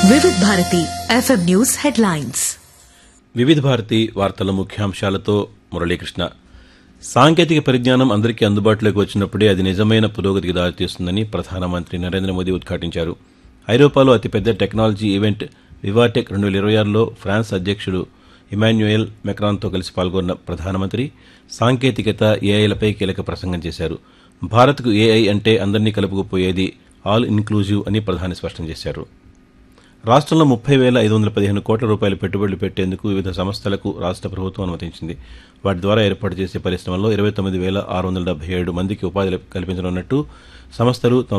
వివిధ Bharati FM news headlines వివిధ భారతి వార్తల ముఖ్యాంశాలతో మురళీకృష్ణ సాంకేతిక పరిజ్ఞానం అందరికీ అందుబాటులోకి వచ్చినప్పుడే అది నిజమైన పురోగతికి దారితీస్తుందని ప్రధానమంత్రి నరేంద్ర మోదీ ఉద్ఘాటించారు ఐరోపాలో అతిపెద్ద టెక్నాలజీ ఈవెంట్ వివాటెక్ రెండు వేల ఇరవై ఆరులో ఫ్రాన్స్ అధ్యక్షుడు ఇమాన్యుయల్ మెక్రాన్తో కలిసి పాల్గొన్న ప్రధానమంత్రి సాంకేతికత ఏఐలపై కీలక ప్రసంగం చేశారు భారత్కు ఏఐ అంటే అందరినీ కలుపుకుపోయేది ఆల్ ఇన్క్లూజివ్ అని ప్రధాని స్పష్టం చేశారు రాష్ట్రంలో ముప్పై వేల ఐదు వందల పదిహేను కోట్ల రూపాయల పెట్టుబడులు పెట్టేందుకు వివిధ సంస్థలకు రాష్ట్ర ప్రభుత్వం అనుమతించింది వాటి ద్వారా ఏర్పాటు చేసే పరిశ్రమల్లో ఇరవై తొమ్మిది వేల ఆరు వందల డెబ్బై ఏడు మందికి ఉపాధి కల్పించనున్నట్టు సంస్థలు తమ